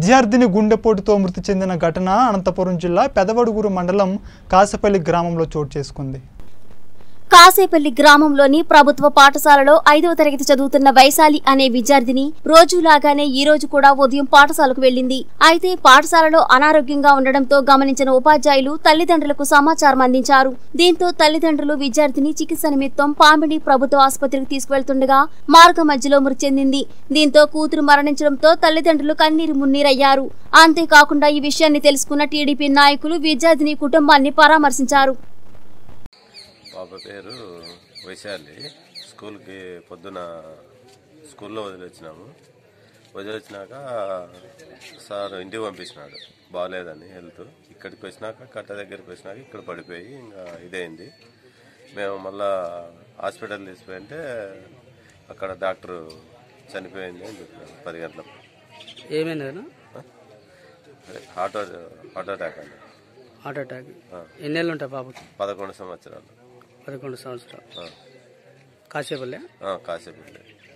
విద్యార్థిని గుండెపోటుతో మృతి చెందిన ఘటన అనంతపురం జిల్లా పెదవడుగురు మండలం కాసపల్లి గ్రామంలో చోటు చేసుకుంది కాసేపల్లి గ్రామంలోని ప్రభుత్వ పాఠశాలలో ఐదవ తరగతి చదువుతున్న వైశాలి అనే విద్యార్థిని రోజులాగానే ఈ రోజు కూడా ఉదయం పాఠశాలకు వెళ్లింది అయితే పాఠశాలలో అనారోగ్యంగా ఉండడంతో గమనించిన ఉపాధ్యాయులు తల్లిదండ్రులకు సమాచారం అందించారు దీంతో తల్లిదండ్రులు విద్యార్థిని చికిత్స నిమిత్తం పామిడి ప్రభుత్వ ఆసుపత్రికి తీసుకువెళ్తుండగా మార్గ మధ్యలో మృతి చెందింది దీంతో కూతురు మరణించడంతో తల్లిదండ్రులు కన్నీరు మున్నీరయ్యారు అంతేకాకుండా ఈ విషయాన్ని తెలుసుకున్న టీడీపీ నాయకులు విద్యార్థిని కుటుంబాన్ని పరామర్శించారు పాప పేరు వైశాలి స్కూల్కి పొద్దున స్కూల్లో వదిలొచ్చినాము వదిలొచ్చినాక సార్ ఇంటికి పంపించినాడు బాగాలేదని హెల్త్ ఇక్కడికి వచ్చినాక కట్ట దగ్గరికి వచ్చినాక ఇక్కడ పడిపోయి ఇంకా ఇదైంది మేము మళ్ళా హాస్పిటల్ తీసుకుపోయింటే అక్కడ డాక్టరు చనిపోయింది అని చెప్పినాడు పది గంటలకు ఏమైంది అదే హార్ట్ హార్ట్ అటాక్ అండి హార్ట్ అటాక్ ఎన్నేళ్ళు ఉంటాయి పాపకి పదకొండు సంవత్సరాలు పదకొండు సంవత్సరాలు ఆ, కాసేపల్లె ఆ, కాసేపు